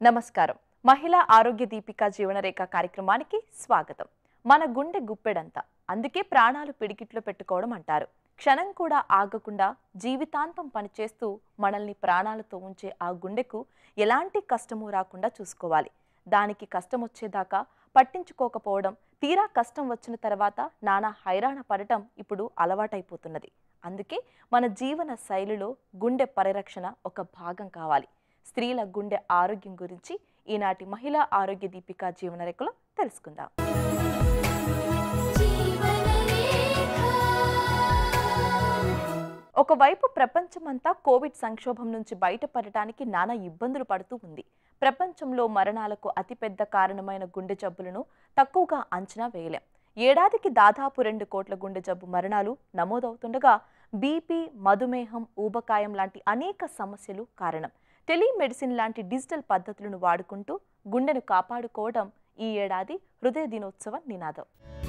నమస్కారం మహిళా ఆరోగ్య దీపిక జీవనరేఖ కార్యక్రమానికి స్వాగతం మన గుండె గుప్పెడంత అందుకే ప్రాణాలు పిడికిట్లో పెట్టుకోవడం అంటారు క్షణం కూడా ఆగకుండా జీవితాంతం పనిచేస్తూ మనల్ని ప్రాణాలతో ఉంచే ఆ గుండెకు ఎలాంటి కష్టము రాకుండా చూసుకోవాలి దానికి కష్టం వచ్చేదాకా పట్టించుకోకపోవడం తీరా కష్టం వచ్చిన తర్వాత నానా హైరాణ పడటం ఇప్పుడు అలవాటైపోతున్నది అందుకే మన జీవన శైలిలో గుండె పరిరక్షణ ఒక భాగం కావాలి స్త్రీల గుండె ఆరోగ్యం గురించి ఈనాటి మహిళా ఆరోగ్య దీపిక జీవనరేఖలో తెలుసుకుందాం ఒకవైపు ప్రపంచమంతా కోవిడ్ సంక్షోభం నుంచి బయటపడటానికి నానా ఇబ్బందులు పడుతూ ఉంది ప్రపంచంలో మరణాలకు అతిపెద్ద కారణమైన గుండె జబ్బులను తక్కువగా అంచనా వేయలేం ఏడాదికి దాదాపు రెండు కోట్ల గుండె జబ్బు మరణాలు నమోదవుతుండగా బీపీ మధుమేహం ఊబకాయం లాంటి అనేక సమస్యలు కారణం టెలిమెడిసిన్ లాంటి డిజిటల్ పద్ధతులను వాడుకుంటూ గుండెను కాపాడుకోవడం ఈ ఏడాది హృదయ దినోత్సవ నినాదం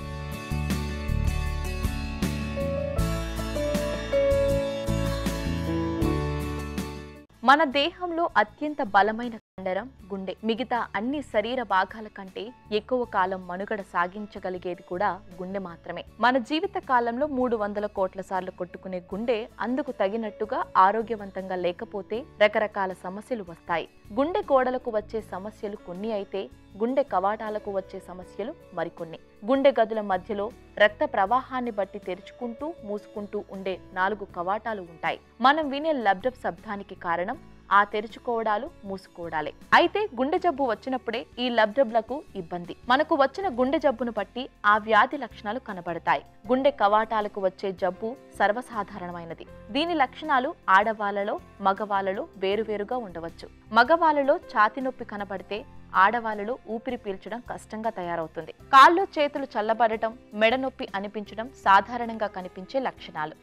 మన దేహంలో అత్యంత బలమైన కండరం గుండె మిగతా అన్ని శరీర భాగాల కంటే ఎక్కువ కాలం మనుగడ సాగించగలిగేది కూడా గుండె మాత్రమే మన జీవిత కాలంలో మూడు వందల కోట్ల సార్లు కొట్టుకునే గుండె అందుకు తగినట్టుగా ఆరోగ్యవంతంగా లేకపోతే రకరకాల సమస్యలు వస్తాయి గుండె గోడలకు వచ్చే సమస్యలు కొన్ని అయితే గుండె కవాటాలకు వచ్చే సమస్యలు మరికొన్ని గుండె గదుల మధ్యలో రక్త ప్రవాహాన్ని బట్టి తెరుచుకుంటూ మూసుకుంటూ ఉండే నాలుగు కవాటాలు ఉంటాయి మనం వినే లబ్డబ్ శబ్దానికి కారణం ఆ తెరుచుకోవడాలు మూసుకోవడాలే అయితే గుండె జబ్బు వచ్చినప్పుడే ఈ లబ్డబ్లకు ఇబ్బంది మనకు వచ్చిన గుండె జబ్బును బట్టి ఆ వ్యాధి లక్షణాలు కనబడతాయి గుండె కవాటాలకు వచ్చే జబ్బు సర్వసాధారణమైనది దీని లక్షణాలు ఆడవాళ్లలో మగవాళ్లలో వేరువేరుగా ఉండవచ్చు మగవాళ్లలో ఛాతి నొప్పి కనబడితే ఆడవాళ్లలో ఊపిరి పీల్చడం కష్టంగా తయారవుతుంది కాళ్ళు చేతులు చల్లబడటం మెడ నొప్పి అనిపించడం సాధారణంగా కనిపించే లక్షణాలు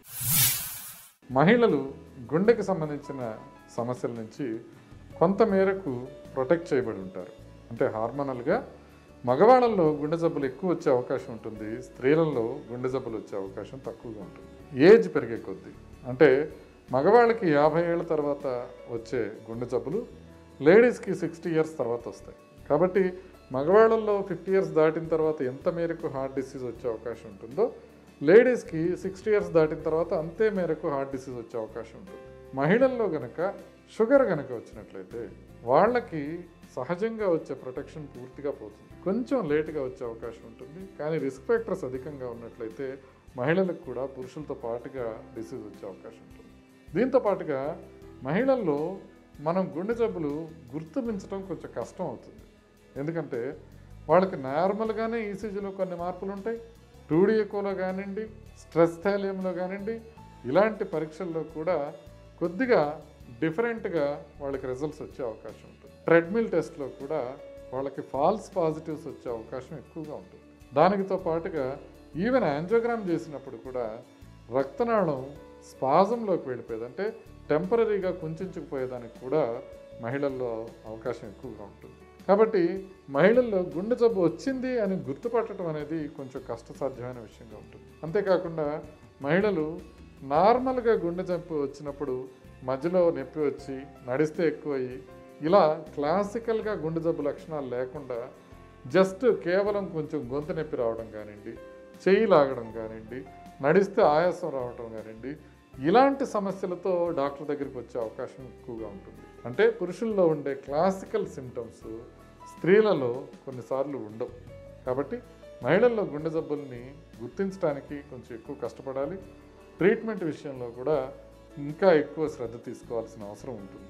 మహిళలు గుండెకి సంబంధించిన సమస్యల నుంచి కొంత మేరకు ప్రొటెక్ట్ చేయబడి ఉంటారు అంటే హార్మోనల్గా మగవాళ్ళల్లో గుండె జబ్బులు ఎక్కువ వచ్చే అవకాశం ఉంటుంది స్త్రీలలో గుండె జబ్బులు వచ్చే అవకాశం తక్కువగా ఉంటుంది ఏజ్ పెరిగే కొద్దీ అంటే మగవాళ్ళకి యాభై ఏళ్ళ తర్వాత వచ్చే గుండె జబ్బులు లేడీస్కి సిక్స్టీ ఇయర్స్ తర్వాత వస్తాయి కాబట్టి మగవాళ్ళల్లో ఫిఫ్టీ ఇయర్స్ దాటిన తర్వాత ఎంత మేరకు హార్ట్ డిసీజ్ వచ్చే అవకాశం ఉంటుందో లేడీస్కి సిక్స్టీ ఇయర్స్ దాటిన తర్వాత అంతే మేరకు హార్ట్ డిసీజ్ వచ్చే అవకాశం ఉంటుంది మహిళల్లో గనక షుగర్ గనక వచ్చినట్లయితే వాళ్ళకి సహజంగా వచ్చే ప్రొటెక్షన్ పూర్తిగా పోతుంది కొంచెం లేటుగా వచ్చే అవకాశం ఉంటుంది కానీ రిస్క్ ఫ్యాక్టర్స్ అధికంగా ఉన్నట్లయితే మహిళలకు కూడా పురుషులతో పాటుగా డిసీజ్ వచ్చే అవకాశం ఉంటుంది దీంతో పాటుగా మహిళల్లో మనం గుండె జబ్బులు గుర్తించడం కొంచెం కష్టం అవుతుంది ఎందుకంటే వాళ్ళకి నార్మల్గానే ఈసీజీలో కొన్ని మార్పులు ఉంటాయి టూడీ ఎక్కువలో కానివ్వండి స్ట్రెస్ థాలియంలో కానివ్వండి ఇలాంటి పరీక్షల్లో కూడా కొద్దిగా డిఫరెంట్గా వాళ్ళకి రిజల్ట్స్ వచ్చే అవకాశం ఉంటుంది ట్రెడ్మిల్ టెస్ట్లో కూడా వాళ్ళకి ఫాల్స్ పాజిటివ్స్ వచ్చే అవకాశం ఎక్కువగా ఉంటుంది దానితో పాటుగా ఈవెన్ యాంజియోగ్రామ్ చేసినప్పుడు కూడా రక్తనాళం స్పాజంలోకి వెళ్ళిపోయేది అంటే టెంపరీగా కుంచుకుపోయేదానికి కూడా మహిళల్లో అవకాశం ఎక్కువగా ఉంటుంది కాబట్టి మహిళల్లో గుండె జబ్బు వచ్చింది అని గుర్తుపట్టడం అనేది కొంచెం కష్టసాధ్యమైన విషయంగా ఉంటుంది అంతేకాకుండా మహిళలు నార్మల్గా గుండె జబ్బు వచ్చినప్పుడు మధ్యలో నొప్పి వచ్చి నడిస్తే ఎక్కువయ్యి ఇలా క్లాసికల్గా గుండె జబ్బు లక్షణాలు లేకుండా జస్ట్ కేవలం కొంచెం గొంతు నొప్పి రావడం కానివ్వండి చెయ్యి లాగడం కానివ్వండి నడిస్తే ఆయాసం రావడం కానివ్వండి ఇలాంటి సమస్యలతో డాక్టర్ దగ్గరికి వచ్చే అవకాశం ఎక్కువగా ఉంటుంది అంటే పురుషుల్లో ఉండే క్లాసికల్ సిమ్టమ్స్ స్త్రీలలో కొన్నిసార్లు ఉండవు కాబట్టి మహిళల్లో గుండె జబ్బుల్ని గుర్తించడానికి కొంచెం ఎక్కువ కష్టపడాలి ట్రీట్మెంట్ విషయంలో కూడా ఇంకా ఎక్కువ శ్రద్ధ తీసుకోవాల్సిన అవసరం ఉంటుంది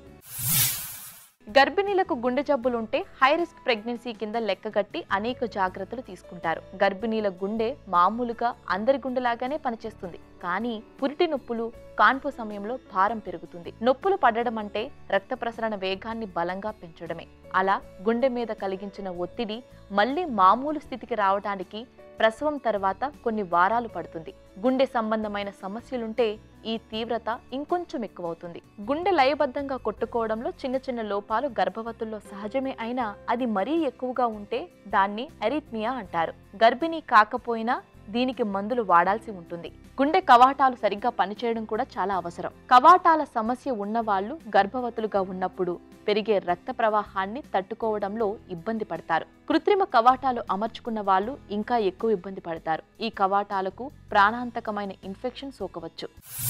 గర్భిణీలకు గుండె జబ్బులుంటే హై రిస్క్ ప్రెగ్నెన్సీ కింద లెక్కగట్టి అనేక జాగ్రత్తలు తీసుకుంటారు గర్భిణీల గుండె మామూలుగా అందరి గుండెలాగానే పనిచేస్తుంది కానీ పురిటి నొప్పులు కాన్పు సమయంలో భారం పెరుగుతుంది నొప్పులు పడడం అంటే రక్త ప్రసరణ వేగాన్ని బలంగా పెంచడమే అలా గుండె మీద కలిగించిన ఒత్తిడి మళ్ళీ మామూలు స్థితికి రావడానికి ప్రసవం తర్వాత కొన్ని వారాలు పడుతుంది గుండె సంబంధమైన సమస్యలుంటే ఈ తీవ్రత ఇంకొంచెం ఎక్కువవుతుంది గుండె లయబద్ధంగా కొట్టుకోవడంలో చిన్న చిన్న లోపాలు గర్భవతుల్లో సహజమే అయినా అది మరీ ఎక్కువగా ఉంటే దాన్ని అరిత్మియా అంటారు గర్భిణీ కాకపోయినా దీనికి మందులు వాడాల్సి ఉంటుంది గుండె కవాటాలు సరిగ్గా పనిచేయడం కూడా చాలా అవసరం కవాటాల సమస్య ఉన్నవాళ్ళు గర్భవతులుగా ఉన్నప్పుడు పెరిగే రక్త ప్రవాహాన్ని తట్టుకోవడంలో ఇబ్బంది పడతారు కృత్రిమ కవాటాలు అమర్చుకున్న వాళ్ళు ఇంకా ఎక్కువ ఇబ్బంది పడతారు ఈ కవాటాలకు ప్రాణాంతకమైన ఇన్ఫెక్షన్ సోకవచ్చు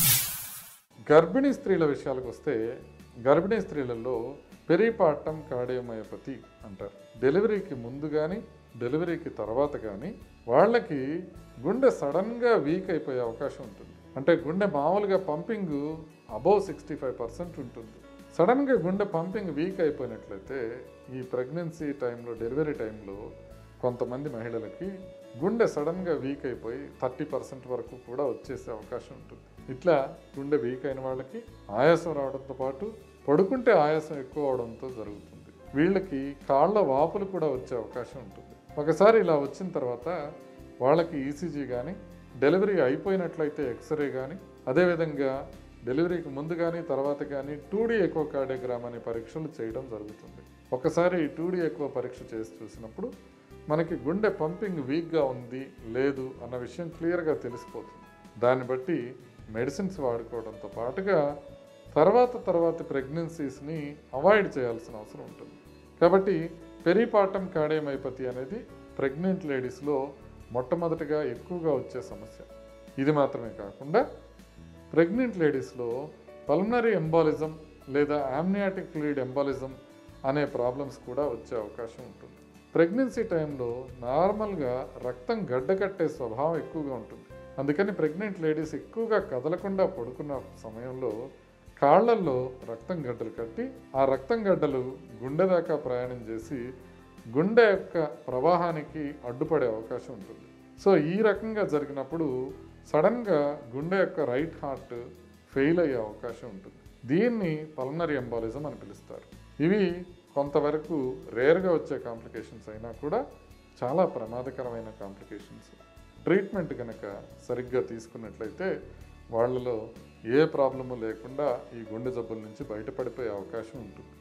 గర్భిణీ స్త్రీల విషయాలకు వస్తే గర్భిణీ స్త్రీలలో పెరిపాటం కార్డియోమయోపతి అంటారు డెలివరీకి ముందు కానీ డెలివరీకి తర్వాత కానీ వాళ్ళకి గుండె సడన్గా వీక్ అయిపోయే అవకాశం ఉంటుంది అంటే గుండె మామూలుగా pumping above sixty five percent ఉంటుంది సడన్గా గుండె పంపింగ్ వీక్ అయిపోయినట్లయితే ఈ ప్రెగ్నెన్సీ టైంలో డెలివరీ టైంలో కొంతమంది మహిళలకి గుండె సడన్గా వీక్ అయిపోయి థర్టీ పర్సెంట్ వరకు కూడా వచ్చేసే అవకాశం ఉంటుంది ఇట్లా గుండె వీక్ అయిన వాళ్ళకి ఆయాసం రావడంతో పాటు పడుకుంటే ఆయాసం ఎక్కువ అవడంతో జరుగుతుంది వీళ్ళకి కాళ్ళ వాపులు కూడా వచ్చే అవకాశం ఉంటుంది ఒకసారి ఇలా వచ్చిన తర్వాత వాళ్ళకి ఈసీజీ కానీ డెలివరీ అయిపోయినట్లయితే ఎక్స్రే కానీ అదేవిధంగా డెలివరీకి ముందు కానీ తర్వాత కానీ టూ డీ ఎక్కువ కార్డియోగ్రామ్ అనే పరీక్షలు చేయడం జరుగుతుంది ఒకసారి టూ డీ ఎక్కువ పరీక్ష చేసి చూసినప్పుడు మనకి గుండె పంపింగ్ వీక్గా ఉంది లేదు అన్న విషయం క్లియర్గా తెలిసిపోతుంది దాన్ని బట్టి మెడిసిన్స్ వాడుకోవడంతో పాటుగా తర్వాత తర్వాత ప్రెగ్నెన్సీస్ని అవాయిడ్ చేయాల్సిన అవసరం ఉంటుంది కాబట్టి పెరిపాటం కార్డియోమైపతి అనేది ప్రెగ్నెంట్ లేడీస్లో మొట్టమొదటిగా ఎక్కువగా వచ్చే సమస్య ఇది మాత్రమే కాకుండా ప్రెగ్నెంట్ లేడీస్లో పల్మనరీ ఎంబాలిజం లేదా ఆమ్నియాటిక్ ఫ్లూయిడ్ ఎంబాలిజం అనే ప్రాబ్లమ్స్ కూడా వచ్చే అవకాశం ఉంటుంది ప్రెగ్నెన్సీ టైంలో నార్మల్గా రక్తం గడ్డకట్టే స్వభావం ఎక్కువగా ఉంటుంది అందుకని ప్రెగ్నెంట్ లేడీస్ ఎక్కువగా కదలకుండా పడుకున్న సమయంలో కాళ్ళల్లో రక్తం గడ్డలు కట్టి ఆ రక్తం గడ్డలు గుండె దాకా ప్రయాణం చేసి గుండె యొక్క ప్రవాహానికి అడ్డుపడే అవకాశం ఉంటుంది సో ఈ రకంగా జరిగినప్పుడు సడన్గా గుండె యొక్క రైట్ హార్ట్ ఫెయిల్ అయ్యే అవకాశం ఉంటుంది దీన్ని పల్మనరీ ఎంబాలిజం అని పిలుస్తారు ఇవి కొంతవరకు రేర్గా వచ్చే కాంప్లికేషన్స్ అయినా కూడా చాలా ప్రమాదకరమైన కాంప్లికేషన్స్ ట్రీట్మెంట్ కనుక సరిగ్గా తీసుకున్నట్లయితే వాళ్ళలో ఏ ప్రాబ్లము లేకుండా ఈ గుండె జబ్బుల నుంచి బయటపడిపోయే అవకాశం ఉంటుంది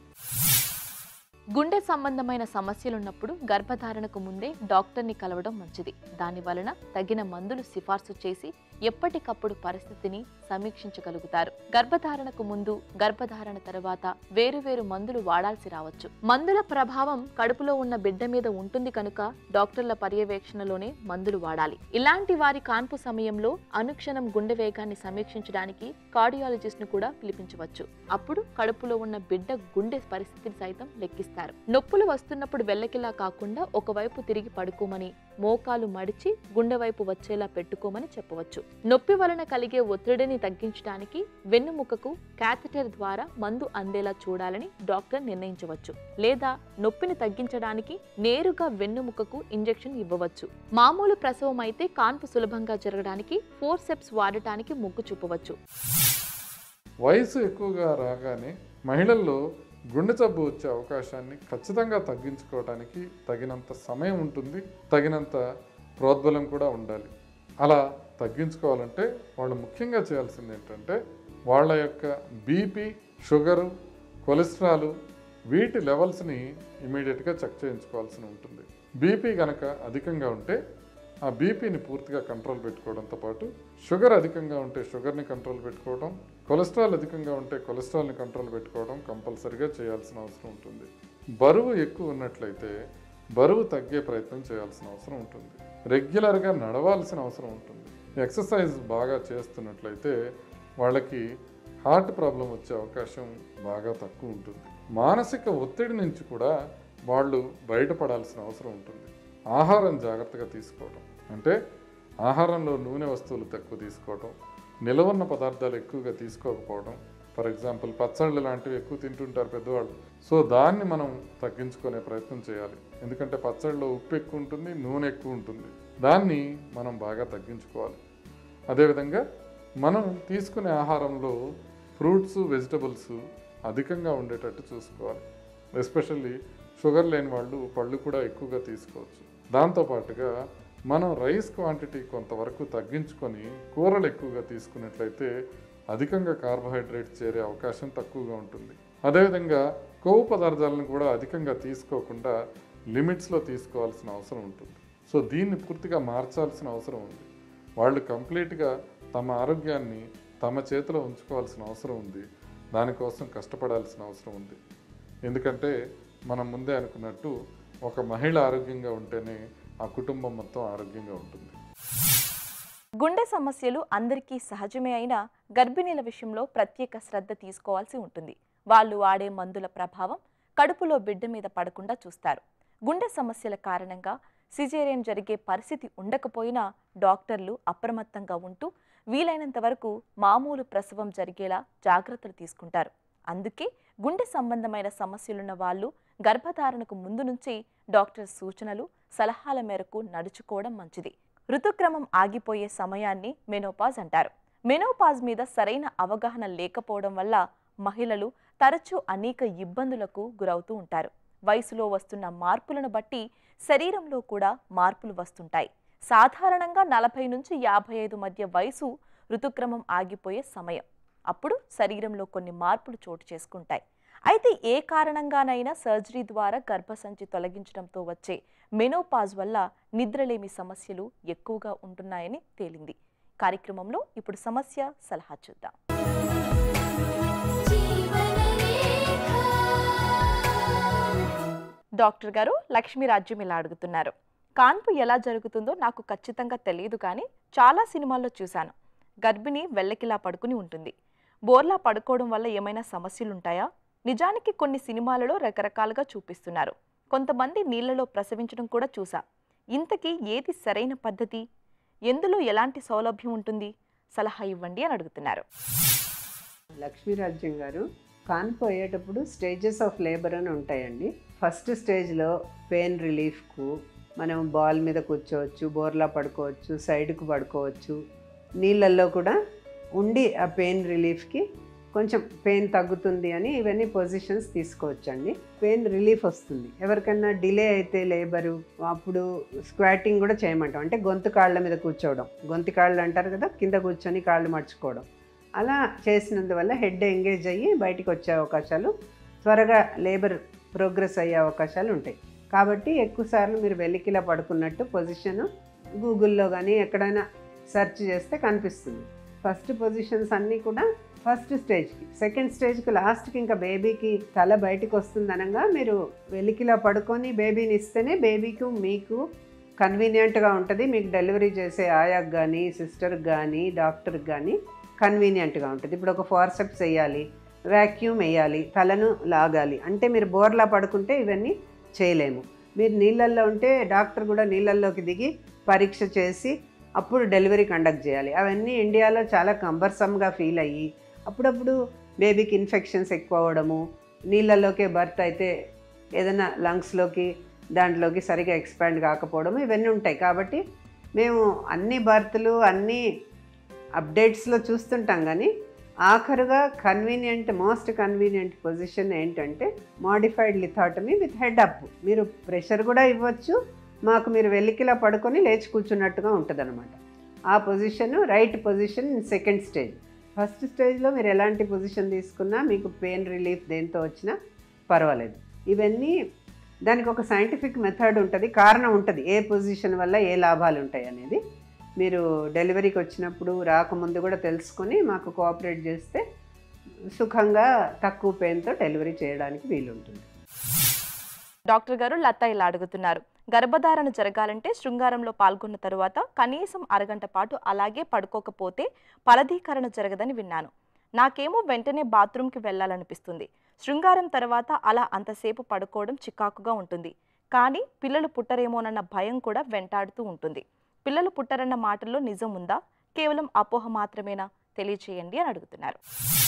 గుండె సంబంధమైన సమస్యలున్నప్పుడు గర్భధారణకు ముందే డాక్టర్ని కలవడం మంచిది దాని వలన తగిన మందులు సిఫార్సు చేసి ఎప్పటికప్పుడు పరిస్థితిని సమీక్షించగలుగుతారు గర్భధారణకు ముందు గర్భధారణ తర్వాత వేరువేరు మందులు వాడాల్సి రావచ్చు మందుల ప్రభావం కడుపులో ఉన్న బిడ్డ మీద ఉంటుంది కనుక డాక్టర్ల పర్యవేక్షణలోనే మందులు వాడాలి ఇలాంటి వారి కాన్పు సమయంలో అనుక్షణం గుండె వేగాన్ని సమీక్షించడానికి కార్డియాలజిస్ట్ ను కూడా పిలిపించవచ్చు అప్పుడు కడుపులో ఉన్న బిడ్డ గుండె పరిస్థితిని సైతం లెక్కిస్తారు నొప్పులు వస్తున్నప్పుడు వెళ్ళకిలా కాకుండా ఒకవైపు తిరిగి పడుకోమని మోకాలు మడిచి గుండె వైపు వచ్చేలా పెట్టుకోమని చెప్పవచ్చు నొప్పి వలన కలిగే ఒత్తిడిని తగ్గించడానికి వెన్నుముకకు క్యాథెటర్ ద్వారా మందు అందేలా చూడాలని డాక్టర్ నిర్ణయించవచ్చు లేదా నొప్పిని తగ్గించడానికి నేరుగా వెన్నుముకకు ఇంజెక్షన్ ఇవ్వవచ్చు మామూలు ప్రసవం అయితే కాన్పు సులభంగా జరగడానికి ఫోర్సెప్స్ వాడటానికి మొగ్గు చూపవచ్చు వయసు ఎక్కువగా రాగానే మహిళల్లో గుండె జబ్బు వచ్చే అవకాశాన్ని ఖచ్చితంగా తగ్గించుకోవడానికి తగినంత సమయం ఉంటుంది తగినంత ప్రోద్బలం కూడా ఉండాలి అలా తగ్గించుకోవాలంటే వాళ్ళు ముఖ్యంగా చేయాల్సింది ఏంటంటే వాళ్ళ యొక్క బీపీ షుగరు కొలెస్ట్రాల్ వీటి లెవెల్స్ని ఇమీడియట్గా చెక్ చేయించుకోవాల్సి ఉంటుంది బీపీ కనుక అధికంగా ఉంటే ఆ బీపీని పూర్తిగా కంట్రోల్ పెట్టుకోవడంతో పాటు షుగర్ అధికంగా ఉంటే షుగర్ని కంట్రోల్ పెట్టుకోవడం కొలెస్ట్రాల్ అధికంగా ఉంటే కొలెస్ట్రాల్ని కంట్రోల్ పెట్టుకోవడం కంపల్సరిగా చేయాల్సిన అవసరం ఉంటుంది బరువు ఎక్కువ ఉన్నట్లయితే బరువు తగ్గే ప్రయత్నం చేయాల్సిన అవసరం ఉంటుంది రెగ్యులర్గా నడవాల్సిన అవసరం ఉంటుంది ఎక్సర్సైజ్ బాగా చేస్తున్నట్లయితే వాళ్ళకి హార్ట్ ప్రాబ్లం వచ్చే అవకాశం బాగా తక్కువ ఉంటుంది మానసిక ఒత్తిడి నుంచి కూడా వాళ్ళు బయటపడాల్సిన అవసరం ఉంటుంది ఆహారం జాగ్రత్తగా తీసుకోవడం అంటే ఆహారంలో నూనె వస్తువులు తక్కువ తీసుకోవడం నిలవన్న పదార్థాలు ఎక్కువగా తీసుకోకపోవడం ఫర్ ఎగ్జాంపుల్ పచ్చళ్ళు లాంటివి ఎక్కువ తింటుంటారు పెద్దవాళ్ళు సో దాన్ని మనం తగ్గించుకునే ప్రయత్నం చేయాలి ఎందుకంటే పచ్చళ్ళలో ఉప్పు ఎక్కువ ఉంటుంది నూనె ఎక్కువ ఉంటుంది దాన్ని మనం బాగా తగ్గించుకోవాలి అదేవిధంగా మనం తీసుకునే ఆహారంలో ఫ్రూట్స్ వెజిటబుల్స్ అధికంగా ఉండేటట్టు చూసుకోవాలి ఎస్పెషల్లీ షుగర్ లేని వాళ్ళు పళ్ళు కూడా ఎక్కువగా తీసుకోవచ్చు దాంతోపాటుగా మనం రైస్ క్వాంటిటీ కొంతవరకు తగ్గించుకొని కూరలు ఎక్కువగా తీసుకున్నట్లయితే అధికంగా కార్బోహైడ్రేట్ చేరే అవకాశం తక్కువగా ఉంటుంది అదేవిధంగా కొవ్వు పదార్థాలను కూడా అధికంగా తీసుకోకుండా లిమిట్స్లో తీసుకోవాల్సిన అవసరం ఉంటుంది సో దీన్ని పూర్తిగా మార్చాల్సిన అవసరం ఉంది వాళ్ళు కంప్లీట్గా తమ ఆరోగ్యాన్ని తమ చేతిలో ఉంచుకోవాల్సిన అవసరం ఉంది దానికోసం కష్టపడాల్సిన అవసరం ఉంది ఎందుకంటే మనం ముందే అనుకున్నట్టు ఒక మహిళ ఆరోగ్యంగా ఉంటేనే ఆ కుటుంబం మొత్తం ఆరోగ్యంగా ఉంటుంది గుండె సమస్యలు అందరికీ సహజమే అయినా గర్భిణీల విషయంలో ప్రత్యేక శ్రద్ధ తీసుకోవాల్సి ఉంటుంది వాళ్ళు వాడే మందుల ప్రభావం కడుపులో బిడ్డ మీద పడకుండా చూస్తారు గుండె సమస్యల కారణంగా సిజేరియన్ జరిగే పరిస్థితి ఉండకపోయినా డాక్టర్లు అప్రమత్తంగా ఉంటూ వీలైనంత వరకు మామూలు ప్రసవం జరిగేలా జాగ్రత్తలు తీసుకుంటారు అందుకే గుండె సంబంధమైన సమస్యలున్న వాళ్ళు గర్భధారణకు ముందు నుంచి డాక్టర్ సూచనలు సలహాల మేరకు నడుచుకోవడం మంచిది ఋతుక్రమం ఆగిపోయే సమయాన్ని మెనోపాజ్ అంటారు మెనోపాజ్ మీద సరైన అవగాహన లేకపోవడం వల్ల మహిళలు తరచూ అనేక ఇబ్బందులకు గురవుతూ ఉంటారు వయసులో వస్తున్న మార్పులను బట్టి శరీరంలో కూడా మార్పులు వస్తుంటాయి సాధారణంగా నలభై నుంచి యాభై ఐదు మధ్య వయసు ఋతుక్రమం ఆగిపోయే సమయం అప్పుడు శరీరంలో కొన్ని మార్పులు చోటు చేసుకుంటాయి అయితే ఏ కారణంగానైనా సర్జరీ ద్వారా గర్భసంచి తొలగించడంతో వచ్చే మెనోపాజ్ వల్ల నిద్రలేమి సమస్యలు ఎక్కువగా ఉంటున్నాయని తేలింది కార్యక్రమంలో ఇప్పుడు సమస్య సలహా చూద్దాం డాక్టర్ గారు లక్ష్మీ రాజ్యం ఇలా అడుగుతున్నారు కాన్పు ఎలా జరుగుతుందో నాకు ఖచ్చితంగా తెలియదు కానీ చాలా సినిమాల్లో చూశాను గర్భిణి వెల్లకిలా పడుకుని ఉంటుంది బోర్లా పడుకోవడం వల్ల ఏమైనా సమస్యలు ఉంటాయా నిజానికి కొన్ని సినిమాలలో రకరకాలుగా చూపిస్తున్నారు కొంతమంది నీళ్లలో ప్రసవించడం కూడా చూసా ఇంతకీ ఏది సరైన పద్ధతి ఎందులో ఎలాంటి సౌలభ్యం ఉంటుంది సలహా ఇవ్వండి అని అడుగుతున్నారు లక్ష్మీరాజ్యం గారు కాన్పు అయ్యేటప్పుడు స్టేజెస్ ఆఫ్ లేబర్ అని ఉంటాయండి ఫస్ట్ స్టేజ్లో పెయిన్ రిలీఫ్కు మనం బాల్ మీద కూర్చోవచ్చు బోర్లా పడుకోవచ్చు సైడ్కు పడుకోవచ్చు నీళ్ళల్లో కూడా ఉండి ఆ పెయిన్ రిలీఫ్కి కొంచెం పెయిన్ తగ్గుతుంది అని ఇవన్నీ పొజిషన్స్ తీసుకోవచ్చండి పెయిన్ రిలీఫ్ వస్తుంది ఎవరికైనా డిలే అయితే లేబరు అప్పుడు స్క్వాటింగ్ కూడా చేయమంటాం అంటే గొంతు కాళ్ళ మీద కూర్చోవడం గొంతు కాళ్ళు అంటారు కదా కింద కూర్చొని కాళ్ళు మర్చుకోవడం అలా చేసినందువల్ల హెడ్ ఎంగేజ్ అయ్యి బయటికి వచ్చే అవకాశాలు త్వరగా లేబర్ ప్రోగ్రెస్ అయ్యే అవకాశాలు ఉంటాయి కాబట్టి ఎక్కువసార్లు మీరు వెలికిలా పడుకున్నట్టు పొజిషన్ గూగుల్లో కానీ ఎక్కడైనా సెర్చ్ చేస్తే కనిపిస్తుంది ఫస్ట్ పొజిషన్స్ అన్నీ కూడా ఫస్ట్ స్టేజ్కి సెకండ్ స్టేజ్కి లాస్ట్కి ఇంకా బేబీకి తల బయటికి వస్తుంది అనగా మీరు వెలికిలా పడుకొని బేబీని ఇస్తేనే బేబీకి మీకు కన్వీనియంట్గా ఉంటుంది మీకు డెలివరీ చేసే ఆయాకు కానీ సిస్టర్కి కానీ డాక్టర్కి కానీ కన్వీనియంట్గా ఉంటుంది ఇప్పుడు ఒక ఫార్సెప్స్ వేయాలి వ్యాక్యూమ్ వేయాలి తలను లాగాలి అంటే మీరు బోర్లా పడుకుంటే ఇవన్నీ చేయలేము మీరు నీళ్ళల్లో ఉంటే డాక్టర్ కూడా నీళ్ళల్లోకి దిగి పరీక్ష చేసి అప్పుడు డెలివరీ కండక్ట్ చేయాలి అవన్నీ ఇండియాలో చాలా కంబర్సమ్గా ఫీల్ అయ్యి అప్పుడప్పుడు బేబీకి ఇన్ఫెక్షన్స్ ఎక్కువ అవ్వడము నీళ్ళల్లోకే బర్త్ అయితే ఏదైనా లంగ్స్లోకి దాంట్లోకి సరిగా ఎక్స్పాండ్ కాకపోవడం ఇవన్నీ ఉంటాయి కాబట్టి మేము అన్ని బర్త్లు అన్ని అప్డేట్స్లో చూస్తుంటాం కానీ ఆఖరుగా కన్వీనియంట్ మోస్ట్ కన్వీనియంట్ పొజిషన్ ఏంటంటే modified lithotomy with head up మీరు ప్రెషర్ కూడా ఇవ్వచ్చు మాకు మీరు వెల్లికిలా పడుకొని లేచి కూర్చున్నట్టుగా ఉంటుంది ఆ position right position in second stage first స్టేజ్లో మీరు ఎలాంటి పొజిషన్ తీసుకున్నా మీకు పెయిన్ రిలీఫ్ దేంతో వచ్చినా పర్వాలేదు ఇవన్నీ దానికి ఒక సైంటిఫిక్ మెథడ్ ఉంటుంది కారణం ఉంటుంది ఏ పొజిషన్ వల్ల ఏ లాభాలు ఉంటాయి అనేది మీరు డెలివరీకి వచ్చినప్పుడు రాకముందు కూడా తెలుసుకొని మాకు కోఆపరేట్ చేస్తే సుఖంగా తక్కువ పెయిన్తో డెలివరీ చేయడానికి వీలుంటుంది డాక్టర్ గారు లత ఇలా అడుగుతున్నారు గర్భధారణ జరగాలంటే శృంగారంలో పాల్గొన్న తరువాత కనీసం అరగంట పాటు అలాగే పడుకోకపోతే ఫలదీకరణ జరగదని విన్నాను నాకేమో వెంటనే బాత్రూమ్కి వెళ్ళాలనిపిస్తుంది శృంగారం తర్వాత అలా అంతసేపు పడుకోవడం చికాకుగా ఉంటుంది కానీ పిల్లలు పుట్టరేమోనన్న భయం కూడా వెంటాడుతూ ఉంటుంది పిల్లలు పుట్టరన్న మాటల్లో నిజం ఉందా కేవలం అపోహ మాత్రమేనా తెలియచేయండి అని అడుగుతున్నారు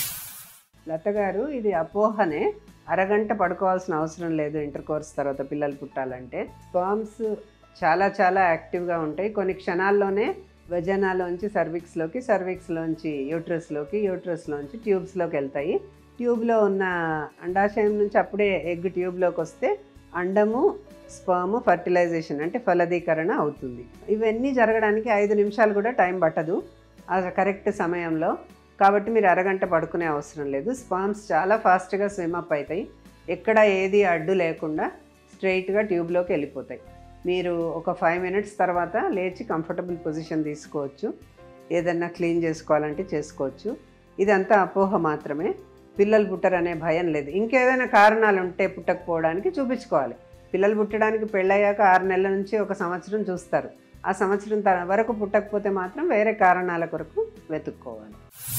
లత గారు ఇది అపోహనే అరగంట పడుకోవాల్సిన అవసరం లేదు ఇంటర్ కోర్స్ తర్వాత పిల్లలు పుట్టాలంటే స్పామ్స్ చాలా చాలా యాక్టివ్గా ఉంటాయి కొన్ని క్షణాల్లోనే వజనాలోంచి సర్విక్స్లోకి సర్విక్స్లోంచి యూట్రస్లోకి యూట్రస్లోంచి ట్యూబ్స్లోకి వెళ్తాయి ట్యూబ్లో ఉన్న అండాశయం నుంచి అప్పుడే ఎగ్ ట్యూబ్లోకి వస్తే అండము స్పర్మ్ ఫర్టిలైజేషన్ అంటే ఫలదీకరణ అవుతుంది ఇవన్నీ జరగడానికి ఐదు నిమిషాలు కూడా టైం పట్టదు ఆ కరెక్ట్ సమయంలో కాబట్టి మీరు అరగంట పడుకునే అవసరం లేదు స్పామ్స్ చాలా ఫాస్ట్గా స్విమ్ అప్ అవుతాయి ఎక్కడ ఏది అడ్డు లేకుండా స్ట్రైట్గా ట్యూబ్లోకి వెళ్ళిపోతాయి మీరు ఒక ఫైవ్ మినిట్స్ తర్వాత లేచి కంఫర్టబుల్ పొజిషన్ తీసుకోవచ్చు ఏదన్నా క్లీన్ చేసుకోవాలంటే చేసుకోవచ్చు ఇదంతా అపోహ మాత్రమే పిల్లలు పుట్టరనే భయం లేదు ఇంకేదైనా కారణాలు ఉంటే పుట్టకపోవడానికి చూపించుకోవాలి పిల్లలు పుట్టడానికి పెళ్ళయ్యాక ఆరు నెలల నుంచి ఒక సంవత్సరం చూస్తారు ఆ సంవత్సరం తర- వరకు పుట్టకపోతే మాత్రం వేరే కారణాల కొరకు వెతుక్కోవాలి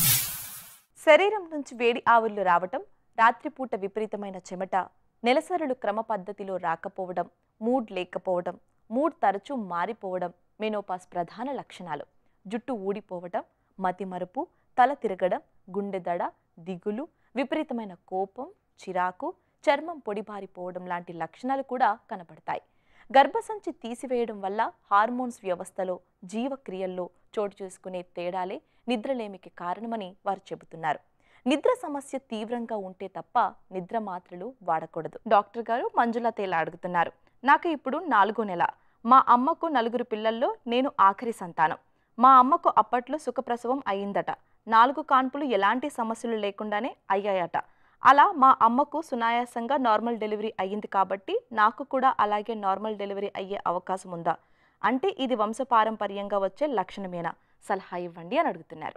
శరీరం నుంచి వేడి ఆవిర్లు రావటం రాత్రిపూట విపరీతమైన చెమట నెలసరులు క్రమ పద్ధతిలో రాకపోవడం మూడ్ లేకపోవడం మూడ్ తరచూ మారిపోవడం మెనోపాస్ ప్రధాన లక్షణాలు జుట్టు ఊడిపోవడం మతిమరుపు తల తిరగడం గుండె దడ దిగులు విపరీతమైన కోపం చిరాకు చర్మం పొడిబారిపోవడం లాంటి లక్షణాలు కూడా కనపడతాయి గర్భసంచి తీసివేయడం వల్ల హార్మోన్స్ వ్యవస్థలో జీవక్రియల్లో చోటు చేసుకునే తేడాలే నిద్రలేమికి కారణమని వారు చెబుతున్నారు నిద్ర సమస్య తీవ్రంగా ఉంటే తప్ప నిద్ర మాత్రలు వాడకూడదు డాక్టర్ గారు మంజుల తేల అడుగుతున్నారు నాకు ఇప్పుడు నాలుగో నెల మా అమ్మకు నలుగురు పిల్లల్లో నేను ఆఖరి సంతానం మా అమ్మకు అప్పట్లో సుఖప్రసవం అయిందట నాలుగు కాన్పులు ఎలాంటి సమస్యలు లేకుండానే అయ్యాయట అలా మా అమ్మకు సునాయాసంగా నార్మల్ డెలివరీ అయ్యింది కాబట్టి నాకు కూడా అలాగే నార్మల్ డెలివరీ అయ్యే అవకాశం ఉందా అంటే ఇది వంశపారంపర్యంగా వచ్చే లక్షణమేనా సలహా ఇవ్వండి అని అడుగుతున్నారు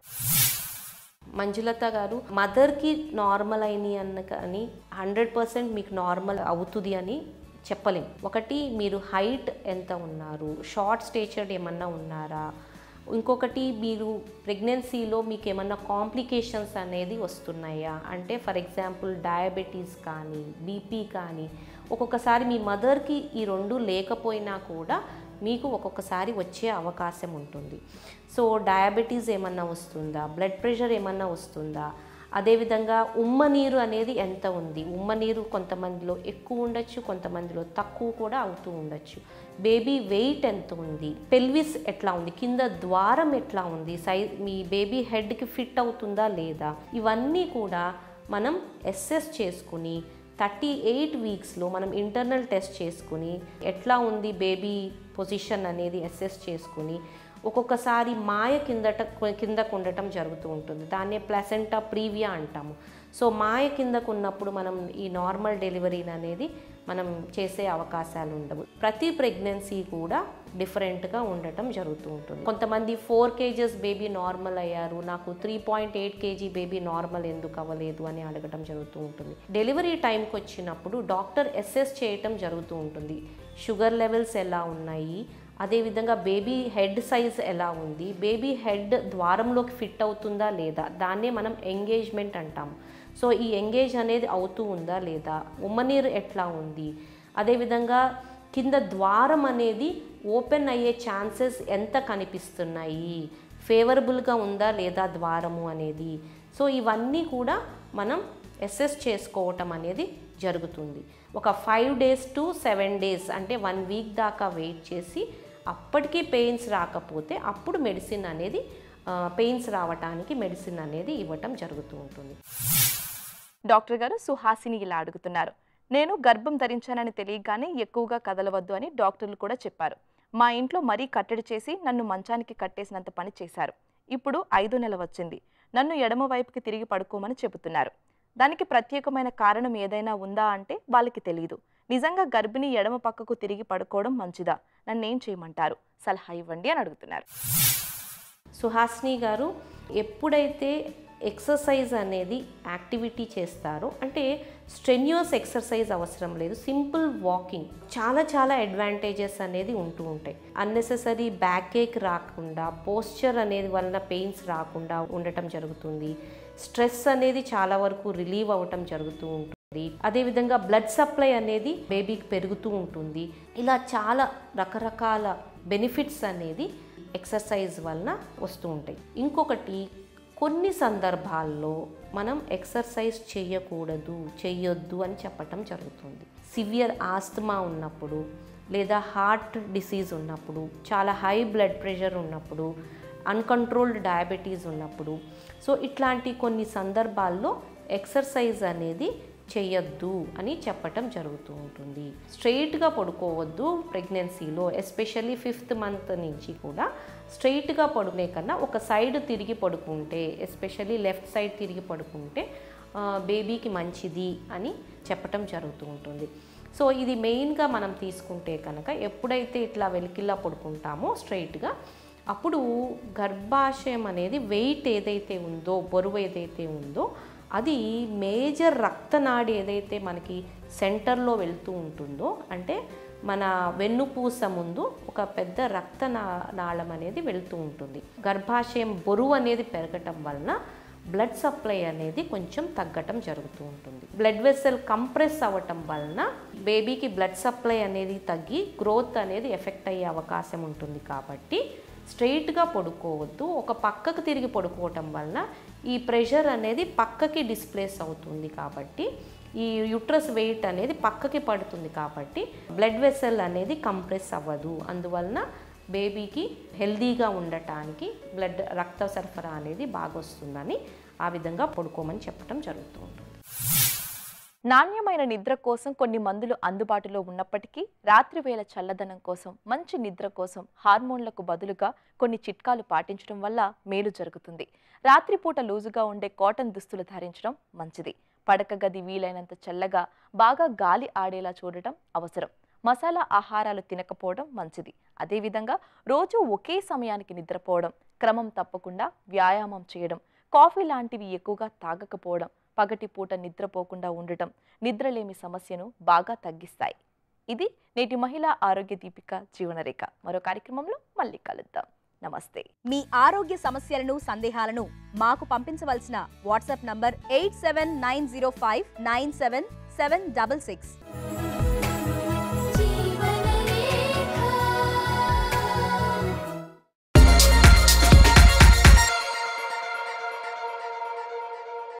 మంజులత గారు మదర్కి నార్మల్ అయినాయి అన్న కానీ హండ్రెడ్ పర్సెంట్ మీకు నార్మల్ అవుతుంది అని చెప్పలేం ఒకటి మీరు హైట్ ఎంత ఉన్నారు షార్ట్ స్టేచర్డ్ ఏమన్నా ఉన్నారా ఇంకొకటి మీరు ప్రెగ్నెన్సీలో మీకు ఏమన్నా కాంప్లికేషన్స్ అనేది వస్తున్నాయా అంటే ఫర్ ఎగ్జాంపుల్ డయాబెటీస్ కానీ బీపీ కానీ ఒక్కొక్కసారి మీ మదర్కి ఈ రెండు లేకపోయినా కూడా మీకు ఒక్కొక్కసారి వచ్చే అవకాశం ఉంటుంది సో డయాబెటీస్ ఏమన్నా వస్తుందా బ్లడ్ ప్రెషర్ ఏమన్నా వస్తుందా అదేవిధంగా ఉమ్మ నీరు అనేది ఎంత ఉంది ఉమ్మ నీరు కొంతమందిలో ఎక్కువ ఉండొచ్చు కొంతమందిలో తక్కువ కూడా అవుతూ ఉండొచ్చు బేబీ వెయిట్ ఎంత ఉంది పెల్విస్ ఎట్లా ఉంది కింద ద్వారం ఎట్లా ఉంది సై మీ బేబీ హెడ్కి ఫిట్ అవుతుందా లేదా ఇవన్నీ కూడా మనం ఎస్ఎస్ చేసుకుని థర్టీ ఎయిట్ వీక్స్లో మనం ఇంటర్నల్ టెస్ట్ చేసుకుని ఎట్లా ఉంది బేబీ పొజిషన్ అనేది అసెస్ చేసుకుని ఒక్కొక్కసారి మాయ కిందట కిందకు ఉండటం జరుగుతూ ఉంటుంది దాన్నే ప్లసెంటా ప్రీవియా అంటాము సో మాయ కిందకు ఉన్నప్పుడు మనం ఈ నార్మల్ డెలివరీ అనేది మనం చేసే అవకాశాలు ఉండవు ప్రతి ప్రెగ్నెన్సీ కూడా డిఫరెంట్గా ఉండటం జరుగుతూ ఉంటుంది కొంతమంది ఫోర్ కేజెస్ బేబీ నార్మల్ అయ్యారు నాకు three point eight KG baby normal ఎందుకు అవ్వలేదు అని అడగటం జరుగుతూ ఉంటుంది డెలివరీ టైంకి వచ్చినప్పుడు డాక్టర్ అసెస్ చేయటం జరుగుతూ ఉంటుంది షుగర్ లెవెల్స్ ఎలా ఉన్నాయి అదేవిధంగా బేబీ హెడ్ సైజ్ ఎలా ఉంది బేబీ హెడ్ ద్వారంలోకి ఫిట్ అవుతుందా లేదా దాన్నే మనం ఎంగేజ్మెంట్ అంటాము సో ఈ ఎంగేజ్ అనేది అవుతూ ఉందా లేదా ఉమ్మనీరు ఎట్లా ఉంది అదేవిధంగా కింద ద్వారం అనేది ఓపెన్ అయ్యే ఛాన్సెస్ ఎంత కనిపిస్తున్నాయి ఫేవరబుల్గా ఉందా లేదా ద్వారము అనేది సో ఇవన్నీ కూడా మనం అసెస్ చేసుకోవటం అనేది జరుగుతుంది ఒక five days to seven days అంటే వన్ వీక్ దాకా వెయిట్ చేసి అప్పటికీ పెయిన్స్ రాకపోతే అప్పుడు మెడిసిన్ అనేది పెయిన్స్ రావటానికి మెడిసిన్ అనేది ఇవ్వటం జరుగుతూ ఉంటుంది డాక్టర్ గారు సుహాసిని ఇలా అడుగుతున్నారు నేను గర్భం ధరించానని తెలియగానే ఎక్కువగా కదలవద్దు అని డాక్టర్లు కూడా చెప్పారు మా ఇంట్లో మరీ కట్టడి చేసి నన్ను మంచానికి కట్టేసినంత పని చేశారు ఇప్పుడు ఐదో నెల వచ్చింది నన్ను ఎడమ వైపుకి తిరిగి పడుకోమని చెబుతున్నారు దానికి ప్రత్యేకమైన కారణం ఏదైనా ఉందా అంటే వాళ్ళకి తెలియదు నిజంగా గర్భిణి ఎడమ పక్కకు తిరిగి పడుకోవడం మంచిదా నన్నేం చేయమంటారు సలహా ఇవ్వండి అని అడుగుతున్నారు సుహాసిని గారు ఎప్పుడైతే ఎక్సర్సైజ్ అనేది యాక్టివిటీ చేస్తారో అంటే స్ట్రెన్యూస్ ఎక్సర్సైజ్ అవసరం లేదు సింపుల్ వాకింగ్ చాలా చాలా అడ్వాంటేజెస్ అనేది ఉంటూ ఉంటాయి అన్నెసెసరీ బ్యాక్ ఏక్ రాకుండా పోస్చర్ అనేది వలన పెయిన్స్ రాకుండా ఉండటం జరుగుతుంది స్ట్రెస్ అనేది చాలా వరకు రిలీవ్ అవ్వటం జరుగుతూ ఉంటుంది అదేవిధంగా బ్లడ్ సప్లై అనేది బేబీకి పెరుగుతూ ఉంటుంది ఇలా చాలా రకరకాల బెనిఫిట్స్ అనేది ఎక్సర్సైజ్ వలన వస్తూ ఉంటాయి ఇంకొకటి కొన్ని సందర్భాల్లో మనం ఎక్సర్సైజ్ చేయకూడదు చేయొద్దు అని చెప్పటం జరుగుతుంది సివియర్ ఆస్తమా ఉన్నప్పుడు లేదా హార్ట్ డిసీజ్ ఉన్నప్పుడు చాలా హై బ్లడ్ ప్రెషర్ ఉన్నప్పుడు అన్కంట్రోల్డ్ డయాబెటీస్ ఉన్నప్పుడు సో ఇట్లాంటి కొన్ని సందర్భాల్లో ఎక్సర్సైజ్ అనేది చేయొద్దు అని చెప్పటం జరుగుతూ ఉంటుంది స్ట్రైట్గా పడుకోవద్దు ప్రెగ్నెన్సీలో ఎస్పెషల్లీ ఫిఫ్త్ మంత్ నుంచి కూడా స్ట్రైట్గా పడుకునే కన్నా ఒక సైడ్ తిరిగి పడుకుంటే ఎస్పెషల్లీ లెఫ్ట్ సైడ్ తిరిగి పడుకుంటే బేబీకి మంచిది అని చెప్పటం జరుగుతూ ఉంటుంది సో ఇది మెయిన్గా మనం తీసుకుంటే కనుక ఎప్పుడైతే ఇట్లా వెలికిల్లా పడుకుంటామో స్ట్రైట్గా అప్పుడు గర్భాశయం అనేది వెయిట్ ఏదైతే ఉందో బరువు ఏదైతే ఉందో అది మేజర్ రక్తనాడి ఏదైతే మనకి సెంటర్లో వెళ్తూ ఉంటుందో అంటే మన వెన్నుపూస ముందు ఒక పెద్ద రక్త నా- నాళం అనేది వెళ్తూ ఉంటుంది గర్భాశయం బరువు అనేది పెరగటం వలన బ్లడ్ సప్లై అనేది కొంచెం తగ్గటం జరుగుతూ ఉంటుంది బ్లడ్ వెసల్ కంప్రెస్ అవ్వటం వలన బేబీకి బ్లడ్ సప్లై అనేది తగ్గి గ్రోత్ అనేది ఎఫెక్ట్ అయ్యే అవకాశం ఉంటుంది కాబట్టి స్ట్రైట్గా పడుకోవద్దు ఒక పక్కకు తిరిగి పడుకోవటం వలన ఈ ప్రెషర్ అనేది పక్కకి డిస్ప్లేస్ అవుతుంది కాబట్టి ఈ యుట్రస్ వెయిట్ అనేది పక్కకి పడుతుంది కాబట్టి బ్లడ్ వెసల్ అనేది కంప్రెస్ అవ్వదు అందువలన బేబీకి హెల్దీగా ఉండటానికి బ్లడ్ రక్త సరఫరా అనేది బాగా వస్తుందని ఆ విధంగా పడుకోమని చెప్పడం జరుగుతూ ఉంటుంది నాణ్యమైన నిద్ర కోసం కొన్ని మందులు అందుబాటులో ఉన్నప్పటికీ రాత్రివేళ చల్లదనం కోసం మంచి నిద్ర కోసం హార్మోన్లకు బదులుగా కొన్ని చిట్కాలు పాటించడం వల్ల మేలు జరుగుతుంది రాత్రిపూట లూజుగా ఉండే కాటన్ దుస్తులు ధరించడం మంచిది పడక గది వీలైనంత చల్లగా బాగా గాలి ఆడేలా చూడటం అవసరం మసాలా ఆహారాలు తినకపోవడం మంచిది అదేవిధంగా రోజు ఒకే సమయానికి నిద్రపోవడం క్రమం తప్పకుండా వ్యాయామం చేయడం కాఫీ లాంటివి ఎక్కువగా తాగకపోవడం పగటి పూట నిద్రపోకుండా ఉండటం నిద్రలేమి సమస్యను బాగా తగ్గిస్తాయి ఇది నేటి మహిళా ఆరోగ్య దీపిక జీవనరేఖ మరో కార్యక్రమంలో మళ్ళీ కలుద్దాం నమస్తే మీ ఆరోగ్య సమస్యలను సందేహాలను మాకు పంపించవలసిన WhatsApp number eight seven nine zero five nine seven seven double six